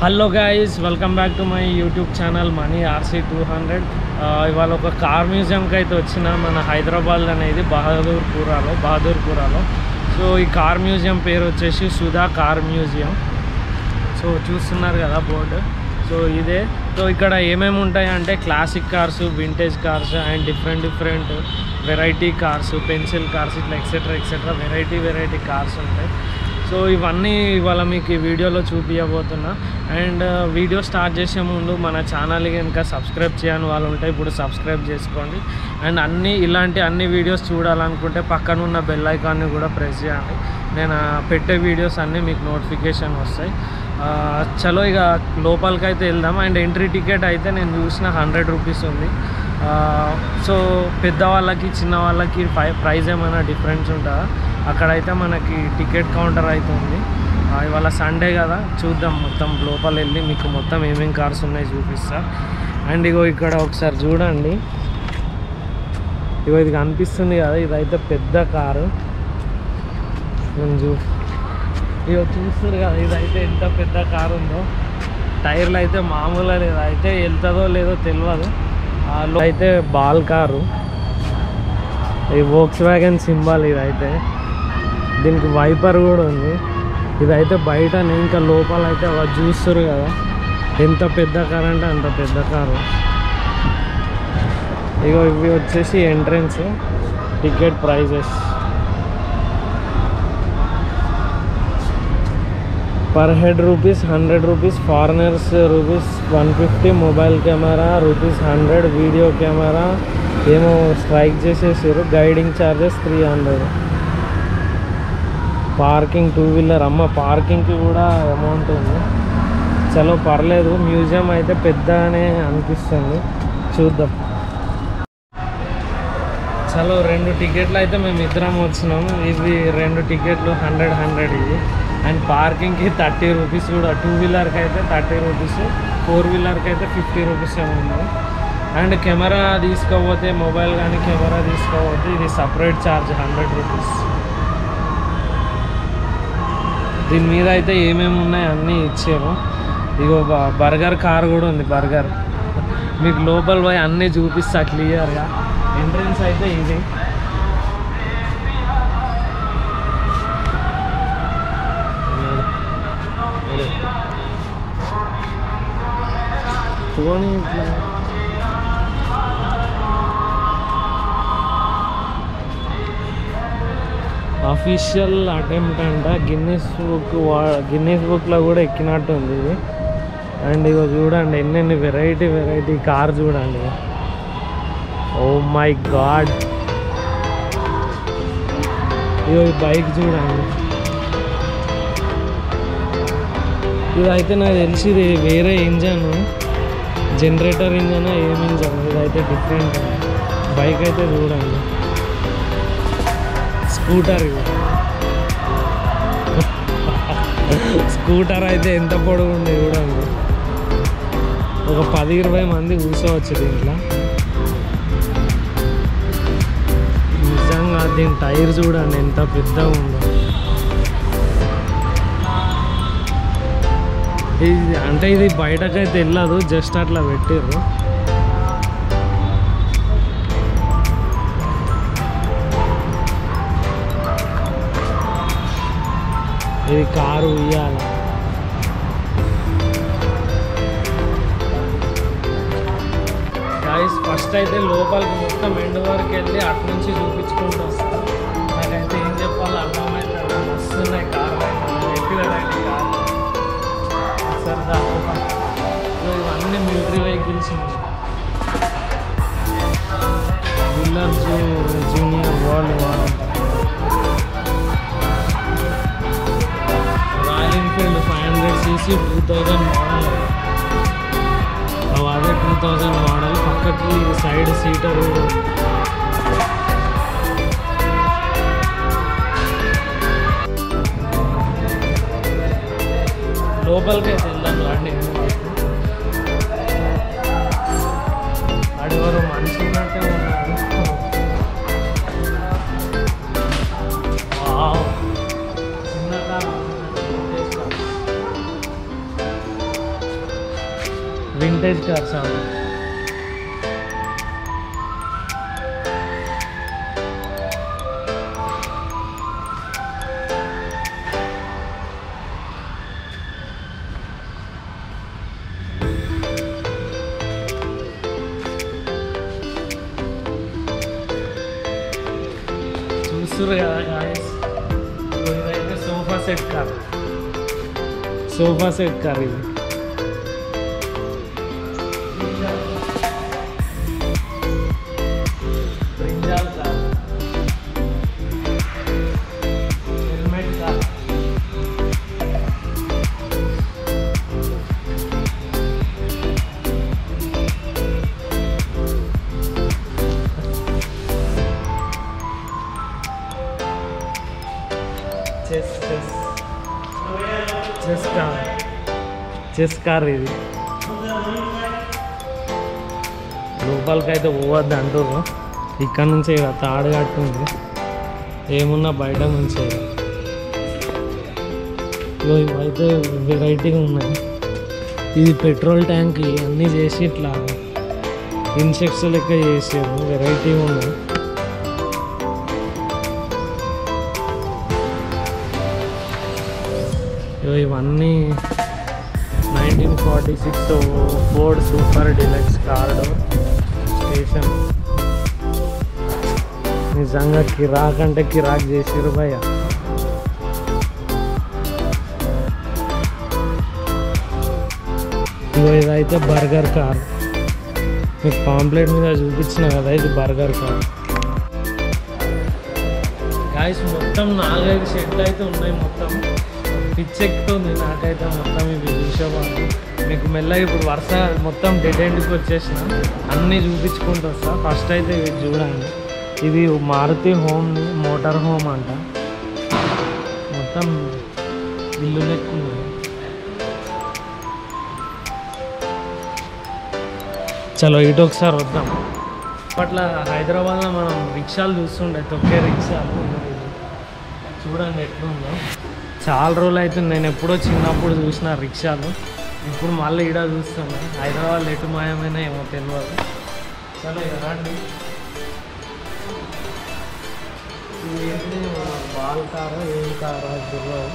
Hello guys welcome back to my YouTube channel money RC two hundred ఇవాళ ఒక car మ్యూజియంకి అయితే వచ్చిన మన హైదరాబాద్ అనేది బహదూర్పురాలో బహదూర్పురాలో సో ఈ కార్ మ్యూజియం పేరు వచ్చేసి సుధా కార్ మ్యూజియం సో చూస్తున్నారు కదా బోర్డు సో ఇదే సో ఇక్కడ ఏమేమి ఉంటాయి అంటే classic cars vintage cars and different different variety cars pencil cars ఇట్లా etcetera etcetera variety variety cars ఉంటాయి సో ఇవన్నీ ఇవాళ మీకు ఈ వీడియోలో చూపించబోతున్నా అండ్ వీడియో స్టార్ట్ చేసే ముందు మన ఛానల్ కనుక సబ్స్క్రైబ్ చేయని వాళ్ళు ఉంటే ఇప్పుడు సబ్స్క్రైబ్ చేసుకోండి అండ్ అన్ని ఇలాంటి అన్ని వీడియోస్ చూడాలనుకుంటే పక్కన ఉన్న బెల్ ఐకాన్ని కూడా ప్రెస్ చేయండి నేను ఆ, పెట్టే వీడియోస్ అన్నీ మీకు నోటిఫికేషన్ వస్తాయి ఆ, చలో ఇక లోపలికి అయితే వెళ్దాం అండ్ ఎంట్రీ టికెట్ అయితే నేను చూసిన హండ్రెడ్ రూపీస్ ఉంది ఆ, సో పెద్దవాళ్ళకి చిన్న వాళ్ళకి ఫై ప్రైస్ ఏమైనా డిఫరెన్స్ ఉంటుందా అక్కడైతే మనకి టికెట్ కౌంటర్ అయితే ఉంది ఆ, ఇవాళ సండే కదా చూద్దాం మొత్తం లోపల వెళ్ళి మీకు మొత్తం ఏమేమి కార్స్ ఉన్నాయి చూపిస్తా అండ్ ఇగో ఇక్కడ ఒకసారి చూడండి ఇగో ఇది కనిపిస్తుంది కదా ఇదైతే పెద్ద కారు నేను చూ ఇగో చూస్తారు కదా ఇదైతే ఎంత పెద్ద కారు ఉందో టైర్లు అయితే మామూలుగా లేదు అయితే వెళ్తుందో లేదో తెలియదు ఆ లో- అయితే బాల్ కారు ఈ వోక్స్ వ్యాగన్ సింబల్ ఇదైతే దీనికి వైపర్ కూడా ఉంది ఇదైతే బయట ఇంకా లోపల అయితే అలా చూస్తారు కదా ఎంత పెద్ద కార్ అంటే అంత పెద్ద కారు ఇగో ఇవి వచ్చేసి entrance ticket prices per head rupees hundred rupees foreigners rupees one fifty mobile camera rupees hundred video camera ఏమో స్ట్రైక్ చేసేసారు guiding charges three hundred parking two wheeler అమ్మ పార్కింగ్కి కూడా అమౌంట్ ఉంది చలో పర్లేదు మ్యూజియం అయితే పెద్దనే అనిపిస్తుంది చూద్దాం చలో రెండు టికెట్లు అయితే మేము ఇద్దరం వచ్చినాము ఇవి రెండు టికెట్లు హండ్రెడ్ హండ్రెడ్ ఇవి అండ్ పార్కింగ్కి థర్టీ రూపీస్ కూడా టూ వీలర్కి అయితే థర్టీ రూపీస్ ఫోర్ వీలర్కి అయితే ఫిఫ్టీ రూపీస్ ఏమో ఉంది అండ్ కెమెరా తీసుకోపోతే మొబైల్ కానీ కెమెరా తీసుకోపోతే ఇది సపరేట్ ఛార్జ్ హండ్రెడ్ రూపీస్ దీని మీద అయితే ఏమేమి ఉన్నాయి అన్నీ ఇచ్చారు ఇగో బ- బర్గర్ కార్ కూడా ఉంది బర్గర్ మీకు లోపల పోయి అన్నీ చూపిస్తా క్లియర్గా ఎంట్రన్స్ అయితే ఇది పోనీ ఇట్లా. అఫీషియల్ అటెంప్ట్ అంట గిన్నెస్ బుక్ వా గిన్నెస్ బుక్లో కూడా ఎక్కినట్టు ఉంది ఇది అండ్ ఇగో చూడండి ఎన్నెన్ని వెరైటీ వెరైటీ కార్ చూడండి ఓ మై గాడ్ ఇగో ఈ బైక్ చూడండి ఇదైతే నాకు తెలిసి ఇది వేరే ఇంజన్ జనరేటర్ ఇంజన్ ఏం ఇంజన్ ఇదైతే డిఫరెంట్ బైక్ అయితే చూడండి స్కూటర్ ఇది స్కూటర్ అయితే ఎంత పొడవు ఉంది చూడండి ఒక పది ఇరవై మంది కూర్చోవచ్చు దీంట్లో నిజంగా దీని టైర్ చూడండి ఎంత పెద్దగా ఉందో ఇది అంటే ఇది బయటకైతే వెళ్ళదు జస్ట్ అట్లా పెట్టిర్రు ఇది కారు ఉయ్యాల గాయస్ ఫస్ట్ అయితే లోపలికి మొత్తం ఎండ్ వరకు వెళ్ళి అటు నుంచి చూపించుకుంటూ వస్తాం నాకైతే ఏం చెప్పాలో అర్థమైతే వస్తున్నాయి కార్లు ఎక్కిలడానికి కార్లు సరే దా లోపల. ఇగో ఇవన్నీ మిలిటరీ వెహికల్స్ విల్లర్స్ జూనియర్ వాళ్ళు వాళ్ళు Royal Enfield five hundred CC two thousand model అదే టూ థౌజండ్ మోడల్ పక్కకి సైడ్ సీటర్ లోపలికి అయితే వెళ్దాం రండి ఆడెవరు మనిషి ఉన్నట్టే ఉన్నారు వావ్. చిన్న కారు వింటేజ్ కార్స్ అవి చూస్తున్నారు కదా గాయస్ ఇదైతే sofa set car sofa set car ఇది brinjal car helmet car chess chess chess car chess car ఇది లోపలికైతే పోవద్దు అంటారు ఇక్కడ నుంచి ఇక తాడు కట్టుంది ఏమున్నా బయట నుంచి ఇగో ఇవైతే వెరైటీగా ఉన్నాయి ఇది పెట్రోల్ ట్యాంక్ అన్నీ చేసి ఇట్లా ఇన్సెక్ట్స్ లెక్క చేసారు వెరైటీగా ఉన్నాయి ఇగో ఇవన్నీ nineteen forty six Ford super deluxe card station నిజంగా కిరాక్ అంటే కిరాక్ చేసిరు భయ్య ఇగో ఇదైతే బర్గర్ కార్ మీకు పాంప్లెట్ మీద చూపించిన కదా ఇది బర్గర్ కార్ గాయస్ మొత్తం నాలుగైదు షెడ్లు అయితే ఉన్నాయి మొత్తం పిచ్చెక్కుతుంది నాకైతే మొత్తం ఇవి చూసేవాళ్ళు మీకు మెల్లగా ఇప్పుడు వరుస మొత్తం డెడ్ ఎండ్కి వచ్చేసిన అన్నీ చూపించుకుంటూ వస్తా ఫస్ట్ అయితే ఇవి చూడండి ఇది మారుతి హోమ్ మోటార్ హోమ్ అంట మొత్తం ఇల్లు లెక్కుంది చలో ఇటు ఒకసారి వద్దాం అప్పట్లో హైదరాబాద్లో మనం రిక్షాలు చూస్తుండే తొక్కే రిక్షాలు చూడండి ఎట్లుందో చాలా రోజులు అవుతుంది నేను ఎప్పుడో చిన్నప్పుడు చూసిన రిక్షాలు ఇప్పుడు మళ్ళీ ఈడ చూస్తున్నా హైదరాబాద్ ఎటు మాయమైన ఏమో తెలియదు చలో ఇక రండి ఇది ఏంటి బాల్ కారా ఏం కారా తెలియదు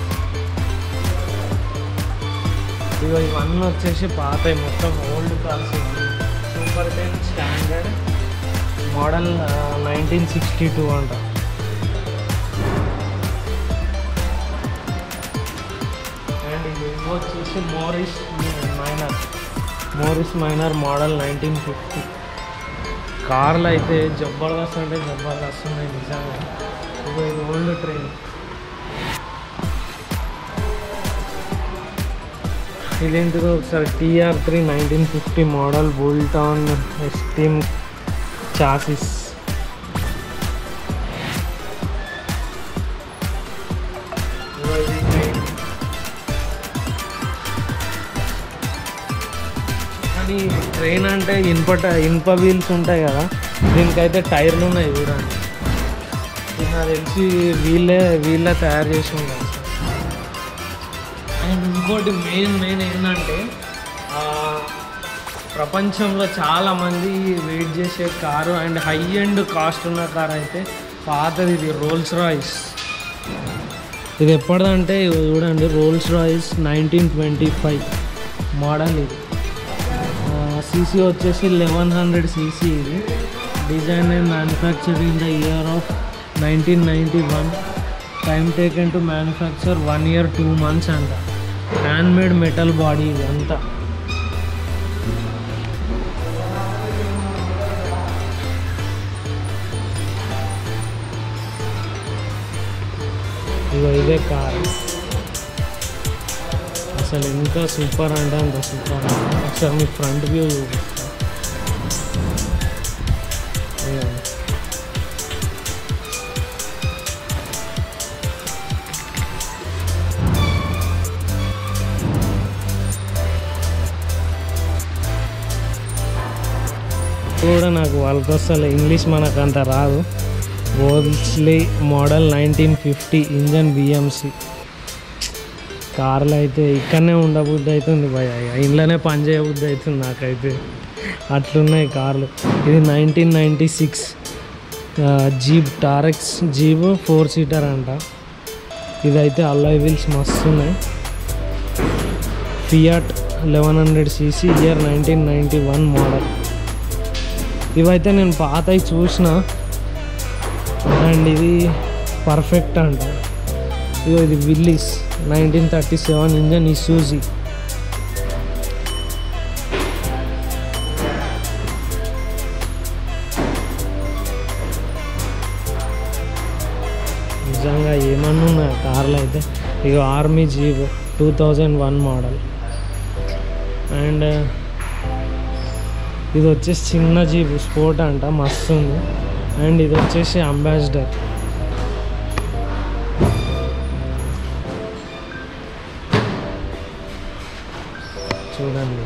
ఇగో ఇవన్నీ వచ్చేసి పాతవి మొత్తం old cars super ten standard model nineteen sixty two అంట అండ్ ఇది వచ్చేసి Morris Minor Morris Minor model nineteen fifty కార్లు అయితే జబర్దస్త్ అంటే జబర్దస్త్ ఉన్నాయి నిజంగా ఇగో ఇది ఓల్డ్ ట్రైన్ ఇదేంటిదో ఒకసారి TR three nineteen fifty model బుల్టాన్ ఎస్టీమ్ చాసిస్ కానీ ట్రైన్ అంటే ఇనుప ట- ఇనుప వీల్స్ ఉంటాయి కదా దీనికైతే టైర్లు ఉన్నాయి చూడండి ఇది నాకు తెలిసి వీళ్ళే వీళ్ళే తయారు చేసి ఉన్నారు అండ్ ఇంకోటి మెయిన్ మెయిన్ ఏంటంటే ఆ, ప్రపంచంలో చాలామంది వెయిట్ చేసే car and high end cost ఉన్న కార్ అయితే పాతది ఇది రోల్స్ రాయిస్ ఇది ఎప్పటిదంటే ఇగో చూడండి Rolls Royce nineteen twenty five model ఇది సీసీ వచ్చేసి లెవెన్ హండ్రెడ్ సీసీ ఇది design and manufacturing the year of nineteen ninety one time taken to manufacture one year two months అంట హ్యాండ్ మేడ్ మెటల్ బాడీ ఇది అంతా ఇగో ఇదే car అసలు ఎంత super అంటే అంత సూపర్ ఒకసారి మీ ఫ్రంట్ వ్యూ చూపిస్తా ఇదిగోండి. కూడా నాకు వాళ్ళకి అసలు ఇంగ్లీష్ మనకు అంత రాదు Wolseley model nineteen fifty engine BMC కార్లో అయితే ఇక్కడనే ఉండబుద్ధి అవుతుంది భయ ఇంట్లోనే పని చేయబుద్ధి అవుతుంది నాకైతే అట్లున్నాయి కార్లు ఇది నైన్టీన్ నైంటీ సిక్స్ జీప్ టారెక్స్ జీప్ ఫోర్ సీటర్ అంట ఇదైతే అల్లాయ్ వీల్స్ మస్తు ఉన్నాయి Fiat eleven hundred CC year nineteen ninety one model ఇవైతే నేను పాతవి చూసిన అండ్ ఇది పర్ఫెక్ట్ అంట ఇగో ఇది Willys nineteen thirty seven engine Isuzu నిజంగా ఏమన్నా ఉన్నాయి కార్లు అయితే ఇక army jeep two thousand one model and ఇది వచ్చేసి చిన్న జీప్ స్పోర్ట్ అంట మస్తు ఉంది అండ్ ఇది వచ్చేసి అంబాసిడర్ చూడండి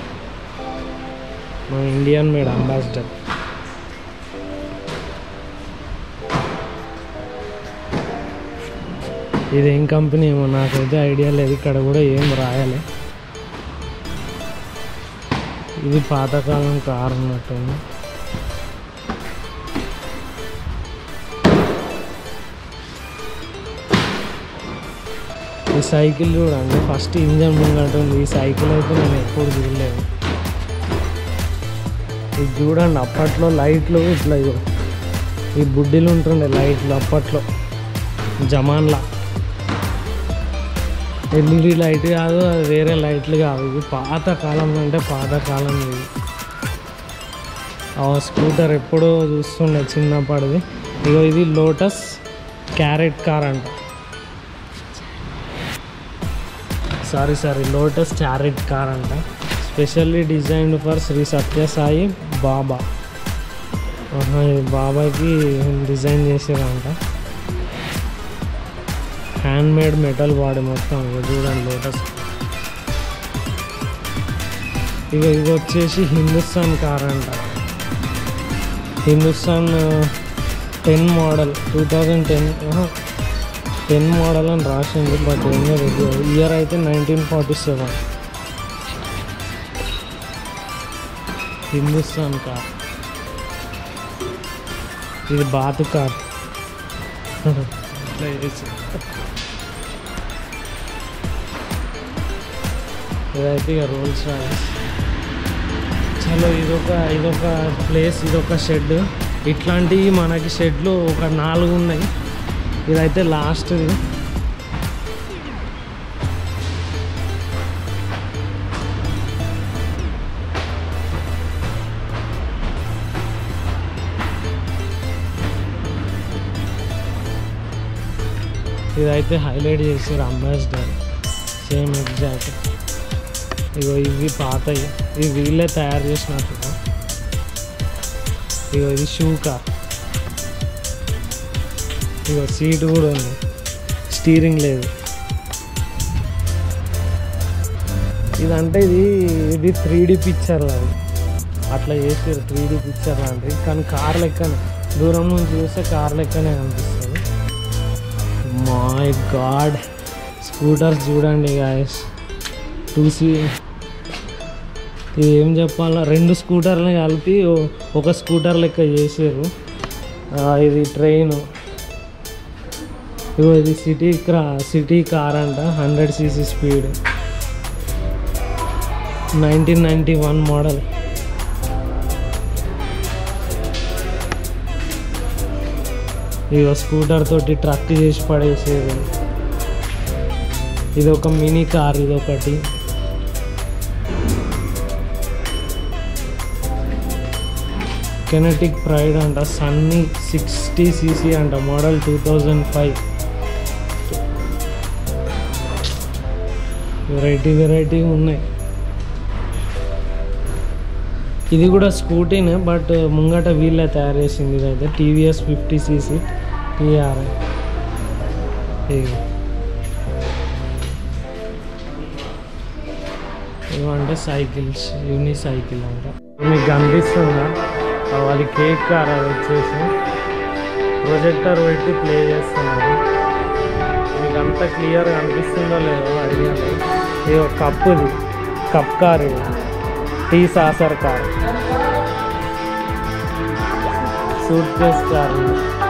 మన ఇండియన్ మేడ్ అంబాసిడర్ ఇది ఏం కంపెనీ ఏమో నాకైతే ఐడియా లేదు ఇక్కడ కూడా ఏం రాయాలి ఇది పాతకాలం కార్ ఉన్నట్టుంది ఈ సైకిల్ చూడండి ఫస్ట్ ఇంజన్ ముంగటుంది ఈ సైకిల్ అయితే నేను ఎప్పుడు చూడలేదు ఇది చూడండి అప్పట్లో లైట్లు ఇట్లా ఇగో ఈ బుడ్డిలు ఉంటుండే లైట్లు అప్పట్లో జమాన్లా ఎల్ఈడి లైట్ కాదు అది వేరే లైట్లు కాదు ఇది పాత కాలం అంటే పాత కాలం ఇది ఆ స్కూటర్ ఎప్పుడో చూస్తుండే చిన్నప్పటిది ఇగో ఇది లోటస్ క్యారెట్ కార్ అంట sorry sorry Lotus chariot car అంట specially designed for Shri Sathya Sai Baba, ఇది బాబాకి డిజైన్ చేసారంట హ్యాండ్ మేడ్ మెటల్ బాడీ మొత్తం ఇక చూడండి లోటస్ ఇక ఇది వచ్చేసి హిందుస్థాన్ కార్ అంట Hindustan ten model two thousand ten ten model అని రాసింది బట్ ఏందో తెలియదు ఇయర్ అయితే nineteen forty seven Hindustan car ఇది బాతు కార్ ఇట్లా చేసి ఇదైతే ఇక రోల్స్ రాయల్స్ చలో ఇదొక ఇదొక ప్లేస్ ఇదొక షెడ్ ఇట్లాంటివి మనకి షెడ్లు ఒక నాలుగు ఉన్నాయి ఇదైతే లాస్ట్ది ఇదైతే హైలైట్ చేసారు అంబాసిడర్ సేమ్ ఎగ్జాక్ట్ ఇగో ఇవి పాతవి ఇవి వీళ్ళే తయారు చేసినట్టు ఇగో ఇది షూ కార్ ఇగో సీట్ కూడా ఉంది స్టీరింగ్ లేదు ఇదంటే ఇది ఇది త్రీ డి పిక్చర్ అది అట్లా చేసారు త్రీ డి పిక్చర్ లాంటిది కానీ కార్ లెక్కనే దూరం నుంచి చూస్తే కార్ లెక్కనే అనిపిస్తుంది మై గాడ్ స్కూటర్స్ చూడండి గాయస్ టూ సీ ఇది ఏం చెప్పాలో రెండు స్కూటర్ని కలిపి ఓ- ఒక స్కూటర్ లెక్క చేసారు ఆ, ఇది ట్రైన్ ఇగో ఇది సిటీ క్రా సిటీ కార్ అంట hundred CC speed nineteen ninety one model ఇగో స్కూటర్ తోటి ట్రక్ చేసి పడేసేది ఇది ఒక మినీ కార్ ఇది ఒకటి కెనటిక్ ప్రైడ్ అంట సన్నీ సిక్స్టీ సీసీ అంట model two thousand five variety variety ఉన్నాయి ఇది కూడా స్కూటీనే బట్ ముంగట వీళ్ళే తయారు చేసింది ఇదైతే టీవీఎస్ ఫిఫ్టీ సీసీ టీఆర్ ఇవంటే సైకిల్స్ యూని సైకిల్ అంట మీకు కనిపిస్తుందా అది కేక్ కార్ అది వచ్చేసి ప్రొజెక్టర్ పెట్టి ప్లే చేస్తున్నారు మీకు మీకు అంత క్లియర్ అనిపిస్తుందో లేదో ఐడియా లేదు ఇది ఒక కప్పుది కప్ కార్ ఇది tea saucer car suitcase car ఇది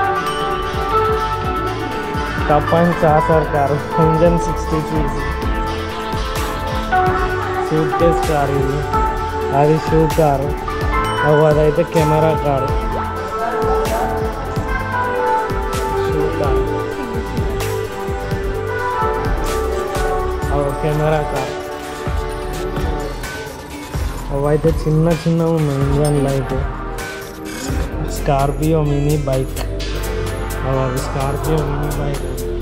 cup and saucer car engine sixty CC suitcase car ఇది అది షూ కారు అదైతే camera car shoe car camera car అవైతే చిన్న చిన్న ఉన్నాయి engine light Scorpio mini bike అవి స్కార్పియో మినీ బైక్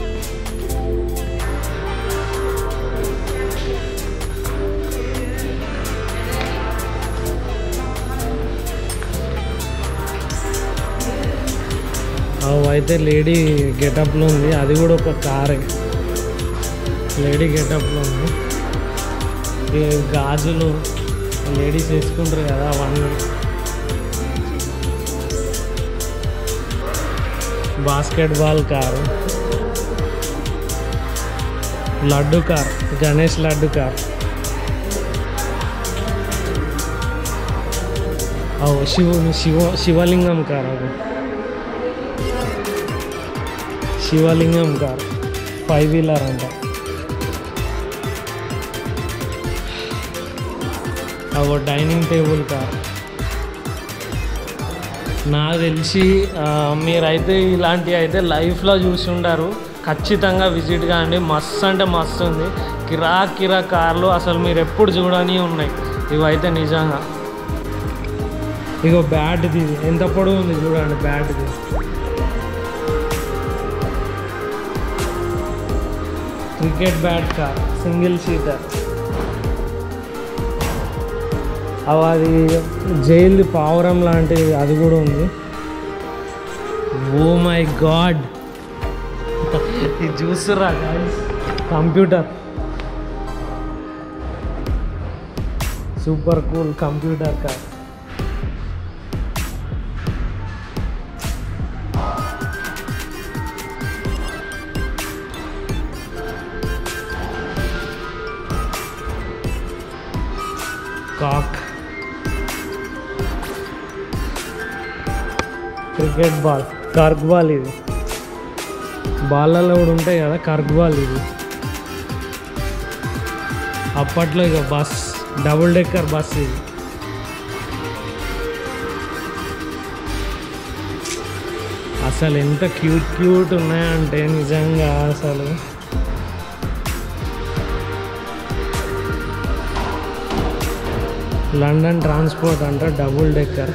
అవి అయితే లేడీ గెటప్లో ఉంది అది కూడా ఒక కారే లేడీ గెటప్లో ఉంది ఈ గాజులు లేడీస్ వేసుకుంటారు కదా అవన్నీ basketball car laddu car Ganesh laddu car ఓ శివ శివ శివలింగం కార్ అది శివలింగం కార్ ఫైవ్ వీలర్ అంట అవో డైనింగ్ టేబుల్ కార్ నాకు తెలిసి ఆ, మీరైతే ఇలాంటివి అయితే లైఫ్లో చూసి ఉంటారు ఖచ్చితంగా విజిట్ కాండి మస్తు అంటే మస్తు ఉంది కిరా కిరా కార్లు అసలు మీరు ఎప్పుడు చూడని ఉన్నాయి ఇవైతే నిజంగా ఇగో బ్యాట్ది ఇది. ఎంత పొడవు ఉంది చూడండి బ్యాట్ది cricket bat car single seater అవి అది జైలు పావురం లాంటిది అది కూడా ఉంది ఓ మై గాడ్ ఇది చూస్తురా computer super cool computer car కాక్ క్రికెట్ బాల్ కర్క్ బాల్ ఇది బాళ్ళలో కూడా ఉంటాయి కదా కర్క్ బాల్ ఇది అప్పట్లో ఇక బస్ డబుల్ డెక్కర్ బస్ ఇది అసలు ఎంత క్యూట్ క్యూట్ ఉన్నాయంటే నిజంగా అసలు లండన్ ట్రాన్స్పోర్ట్ అంట double decker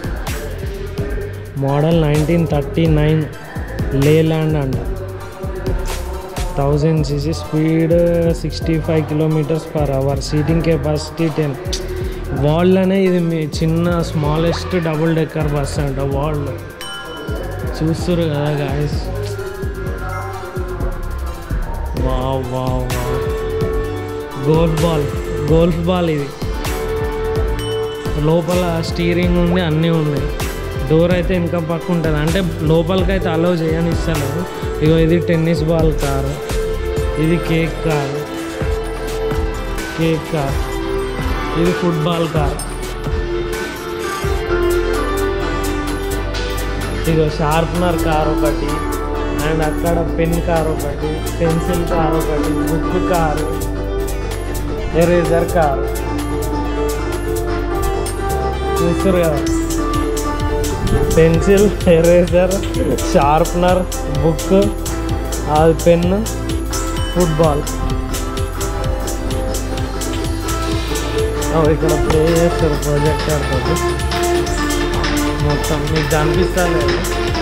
model nineteen thirty nine Leyland అంట thousand CC speed sixty five kilometres per hour seating capacity ten వాల్లోనే ఇది మీ చిన్న స్మాలెస్ట్ డబుల్ డెక్కర్ బస్ అంట వాల్ చూస్తారు కదా guys wow wow wow golf ball golf ball ఇది లోపల స్టీరింగ్ ఉంది అన్నీ ఉన్నాయి డోర్ అయితే ఇంకా పక్క ఉంటుంది అంటే లోపలికి అయితే అలౌ చేయని ఇస్తలేదు ఇగో ఇది టెన్నిస్ బాల్ కారు ఇది కేక్ కార్ కేక్ కార్ ఇది ఫుట్బాల్ కార్ ఇగో షార్ప్నర్ కార్ ఒకటి అండ్ అక్కడ పెన్ కార్ ఒకటి పెన్సిల్ కార్ ఒకటి బుక్ కారు ఎరేజర్ కారు చూస్తారు కదా పెన్సిల్ ఎరేజర్ షార్ప్నర్ బుక్ అది పెన్ ఫుట్బాల్ ఇక్కడ ప్లే చేస్తారు ప్రొజెక్టర్ తోటి మొత్తం మీకు కనిపిస్తా లేదు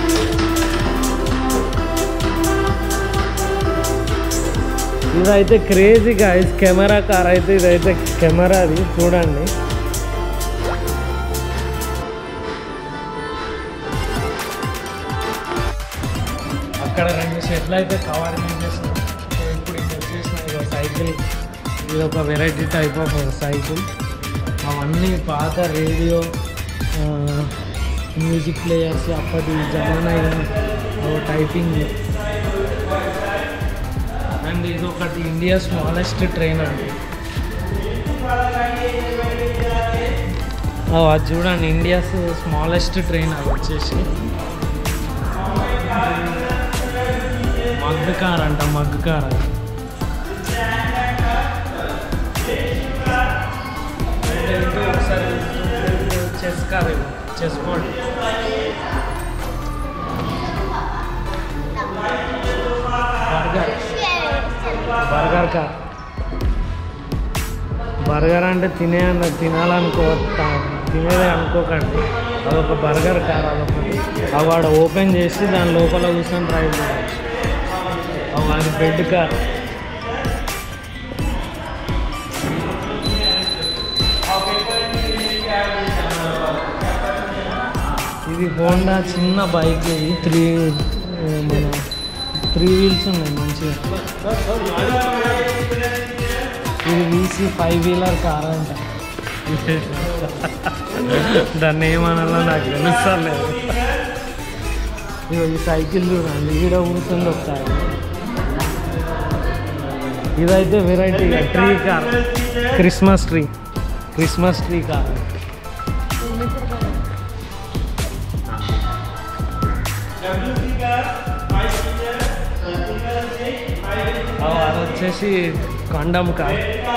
ఇదైతే క్రేజీ గాయస్ కెమెరా కార్ అయితే ఇదైతే కెమెరా అది చూడండి అక్కడ రెండు షెడ్లు అయితే కవర్ చేసేసినాం సో ఇప్పుడు ఇది వచ్చేసిన ఇది సైకిల్ ఇది ఒక వెరైటీ టైప్ ఆఫ్ సైకిల్ అవన్నీ పాత రేడియో మ్యూజిక్ ప్లేయర్స్ అప్పటి జమానా టైపింగ్ అండ్ ఇది ఒకటి ఇండియా స్మాలెస్ట్ ట్రైన్ అండి ఓ, అది చూడండి ఇండియాస్ స్మాలెస్ట్ ట్రైన్ అది వచ్చేసి మగ్ కార్ అంట మగ్ కార్ అది ఏంటో ఒకసారి చెస్ కార్ ఇది chess board burger burger car burger అంటే తినే తినాలనుకో తినేదే అనుకోకండి అదొక బర్గర్ కార్ అదొకటి అవి వాడు ఓపెన్ చేసి దాని లోపల కూర్చొని డ్రైవ్ చేయవచ్చు అవి అది బెడ్ కార్ ఇది హోండా చిన్న బైక్ ఇది త్రీ మన త్రీ వీల్స్ ఉన్నాయి మంచిగా ఇది వీసీ ఫైవ్ వీలర్ కార్ అంట దాన్ని ఏమనాలో నాకు తెలుస్తలేదు ఇగో ఈ సైకిల్ చూడండి ఈడ కూర్చుంది ఒకసారి ఇదైతే variety tree car Christmas tree Christmas tree car అది వచ్చేసి condom car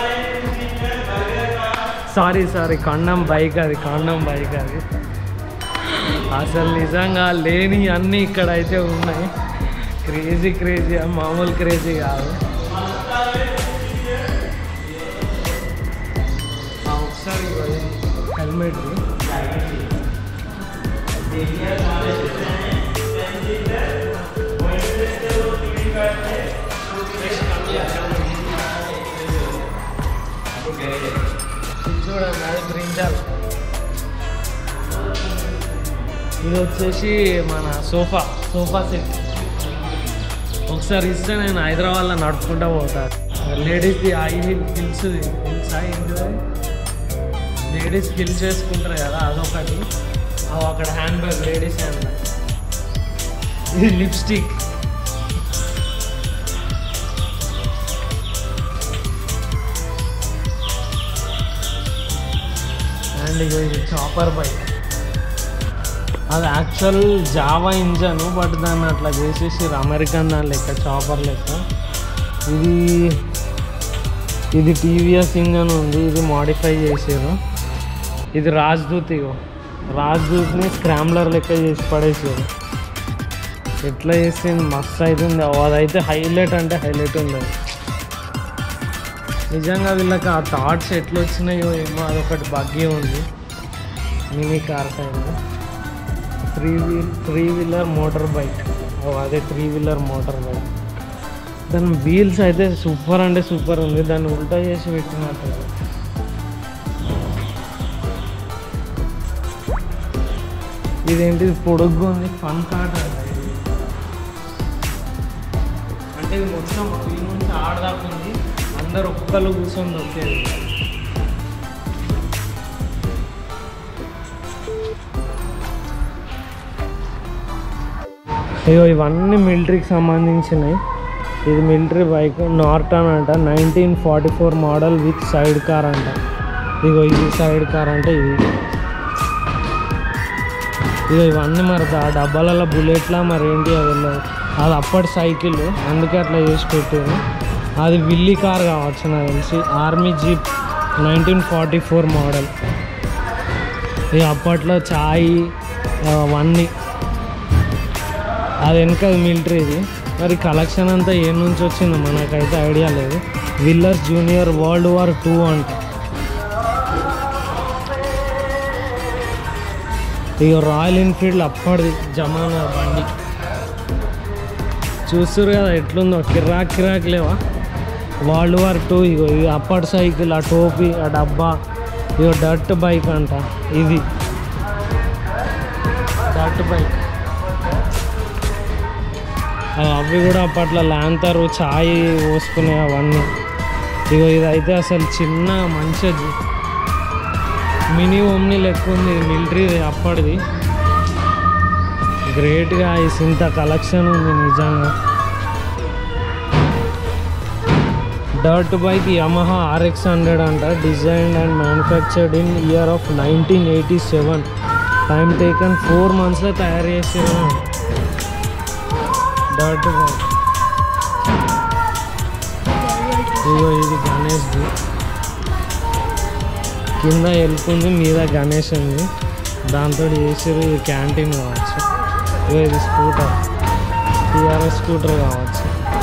sorry sorry condom bike అది కొండం బైక్ అది అసలు నిజంగా లేని అన్నీ ఇక్కడ అయితే ఉన్నాయి క్రేజీ క్రేజీ మామూలు క్రేజీ కాదు ఆ, ఒకసారి హెల్మెట్ చూడండి అది బ్రింజాల్ ఇది వచ్చేసి మన సోఫా సోఫా సెట్ ఒకసారి ఇస్తే నేను హైదరాబాద్లో నడుపుకుంటా పోతా లేడీస్ది ఐ హిల్స్ హిల్స్ ఏంటి లేడీస్ హిల్స్ వేసుకుంటారు కదా అదొకటి అవి అక్కడ handbag ladies handbag ఇది లిప్స్టిక్ అండ్ ఇగో ఇది చాపర్ బైక్ అది యాక్చువల్ జావా ఇంజన్ బట్ దాన్ని అట్లా చేసేసి అమెరికన్ దాని లెక్క చాపర్ లెక్క ఇది ఇది టీవీఎస్ ఇంజన్ ఉంది ఇది మాడిఫై చేసారు ఇది రాజ్దూత్ ఇగో రాజ్దూత్ని స్క్రామ్లర్ లెక్క చేసి పడేసారు ఎట్లా చేసి మస్తు అవుతుంది అదైతే హైలైట్ అంటే హైలైట్ ఉంది అది. నిజంగా వీళ్ళకి ఆ థాట్స్ ఎట్లా వచ్చినాయో ఏమో అదొకటి బగ్గే ఉంది mini car side three wheel three wheeler motorbike ఓ అదే త్రీ వీలర్ మోటార్ బైక్ దాని వీల్స్ అయితే సూపర్ అంటే సూపర్ ఉంది దాన్ని ఉల్టా చేసి పెట్టినట్టు ఇదేంటిది పొడుగ్గా ఉంది ఫన్ కార్ట్ అంట ఇది అంటే ఇది మొత్తం ఈ నుంచి ఆడదాకా ఉంది అందరు ఒక్కళ్ళు కూర్చొని దొక్కేది అయ్యో ఇవన్నీ మిలిటరీకి సంబంధించినవి ఇది మిలిటరీ బైక్ నార్టన్ అంట nineteen forty four model with sidecar అంట ఇగో ఇది సైడ్ కార్ అంటే ఇది ఇగో ఇవన్నీ మరి దా- డబ్బాలలో బుల్లెట్లా మరి ఏంటి అది తెలియదు. అది అప్పటి సైకిల్ అందుకే అట్లా చేసి పెట్టారు అది విల్లీ కార్ కావచ్చు నాకు తెలిసి army jeep nineteen forty four model ఇక అప్పట్లో చాయ్ ఆ, అవన్నీ అది వెనక మిలిటరీది మరి కలెక్షన్ అంతా ఏ నుంచి వచ్చిందో మనకైతే ఐడియా లేదు Villiers junior world war two అంట ఇక రాయల్ ఎన్ఫీల్డ్ అప్పటిది జమానా బండి చూస్తారు కదా ఎట్లుందో కిరాక్ కిరాక్ లేవా వరల్డ్ వార్ టూ ఇగో ఇది అప్పటి సైకిల్ ఆ టోపీ ఆ డబ్బా ఇగో డర్ట్ బైక్ అంట ఇది డర్ట్ బైక్ అవి అవి కూడా అప్పట్లో ల్యాంతరు ఛాయ్ పోసుకునే అవన్నీ ఇగో ఇదైతే అసలు చిన్న మంచిది మినీ ఓమ్ని లెక్క ఉంది మిలిటరీ అప్పటిది గ్రేట్గా ఇంత కలెక్షన్ ఉంది నిజంగా dirt bike Yamaha RX hundred అంట design and manufactured in year of nineteen eighty seven time taken four మంత్స్లో తయారు చేసారు డర్ట్ బైక్ ఇదిగో ఇది గణేష్ది కింద వెళ్తుంది మీద గణేష్ ఉంది దాంతో చేసారు ఇది క్యాంటీన్ కావచ్చు ఇదిగో ఇది స్కూటర్ టీఆర్ఎస్ స్కూటర్ కావచ్చు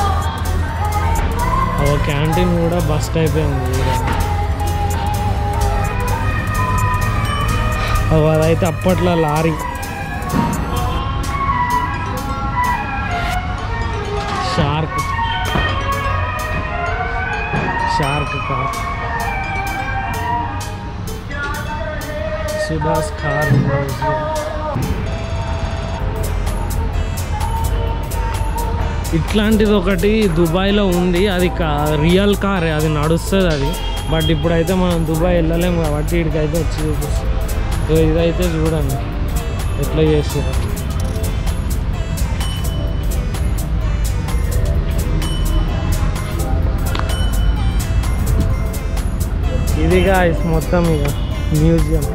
ఒక క్యాంటీన్ కూడా బస్ట్ అయిపోయింది ఈడ. అగో అదైతే అప్పట్లో lorry shark shark car Subhash car museum ఇట్లాంటిది ఒకటి దుబాయ్లో ఉంది అది కా రియల్ కార్ అది నడుస్తుంది అది బట్ ఇప్పుడైతే మనం దుబాయ్ వెళ్ళలేము కాబట్టి ఇక్కడికైతే వచ్చి చూపిస్తాం సో ఇదైతే చూడండి ఎట్లా చేస్తారు ఇదిగా మొత్తం ఇక మ్యూజియం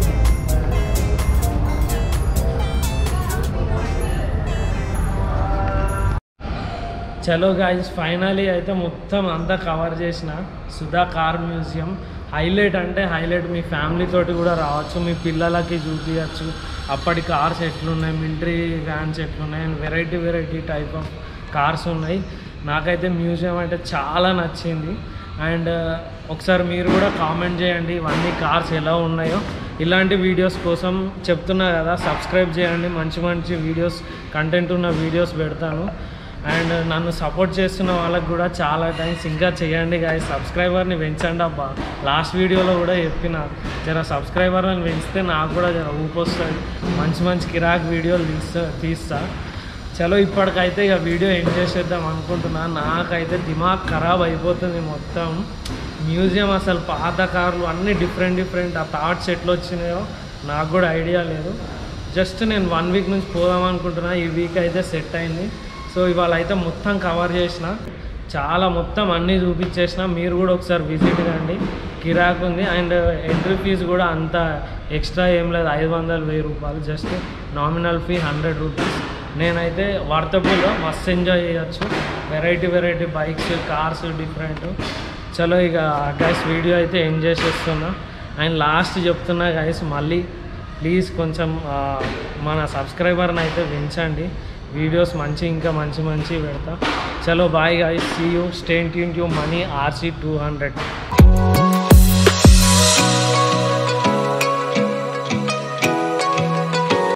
చలో గాయస్ ఫైనలీ అయితే మొత్తం అంతా కవర్ చేసిన సుధా కార్ మ్యూజియం హైలైట్ అంటే హైలైట్ మీ ఫ్యామిలీ తోటి కూడా రావచ్చు మీ పిల్లలకి చూపించచ్చు అప్పటి కార్స్ ఎట్లున్నాయి మిలిటరీ వ్యాన్స్ ఎట్లున్నాయి variety variety type of cars ఉన్నాయి నాకైతే మ్యూజియం అంటే చాలా నచ్చింది అండ్ ఒకసారి మీరు కూడా కామెంట్ చేయండి ఇవన్నీ కార్స్ ఎలా ఉన్నాయో ఇలాంటి వీడియోస్ కోసం చెప్తున్నా కదా సబ్స్క్రైబ్ చేయండి మంచి మంచి వీడియోస్ కంటెంట్ ఉన్న వీడియోస్ పెడతాను అండ్ నన్ను సపోర్ట్ చేస్తున్న వాళ్ళకి కూడా చాలా థ్యాంక్స్ ఇంకా చేయండి గాయ సబ్స్క్రైబర్ని పెంచండి అబ్బా లాస్ట్ వీడియోలో కూడా చెప్పిన జర సబ్స్క్రైబర్ని పెంచితే నాకు కూడా జర ఊపొస్తుంది మంచి మంచి కిరాక్ వీడియోలు తీస్తా తీస్తా చలో ఇప్పటికైతే ఇక వీడియో ఎండ్ చేసేద్దాం అనుకుంటున్నా నాకైతే దిమాగ్ ఖరాబ్ అయిపోతుంది మొత్తం మ్యూజియం అసలు పాత కార్లు అన్నీ డిఫరెంట్ డిఫరెంట్ ఆ థాట్స్ ఎట్లా వచ్చినాయో నాకు కూడా ఐడియా లేదు జస్ట్ నేను వన్ వీక్ నుంచి పోదాం అనుకుంటున్నా ఈ వీక్ అయితే సెట్ అయింది సో ఇవాళ అయితే మొత్తం కవర్ చేసిన చాలా మొత్తం అన్నీ చూపించేసిన మీరు కూడా ఒకసారి విజిట్ కండి కిరాక్ ఉంది అండ్ ఎంట్రీ ఫీజు కూడా అంత ఎక్స్ట్రా ఏం లేదు ఐదు వందలు వెయ్యి రూపాయలు just nominal fee hundred rupees నేనైతే వర్తబుల్లో మస్తు ఎంజాయ్ చేయొచ్చు variety variety bikes cars different చలో ఇక గైస్ వీడియో అయితే ఎంజాయ్ చేస్తున్నా అండ్ లాస్ట్ చెప్తున్నా గైస్ మళ్ళీ ప్లీజ్ కొంచెం ఆ, మన సబ్స్క్రైబర్ని అయితే పెంచండి వీడియోస్ మంచి ఇంకా మంచి మంచి పెడతా చలో bye guys see you stay tuned you money RC two hundred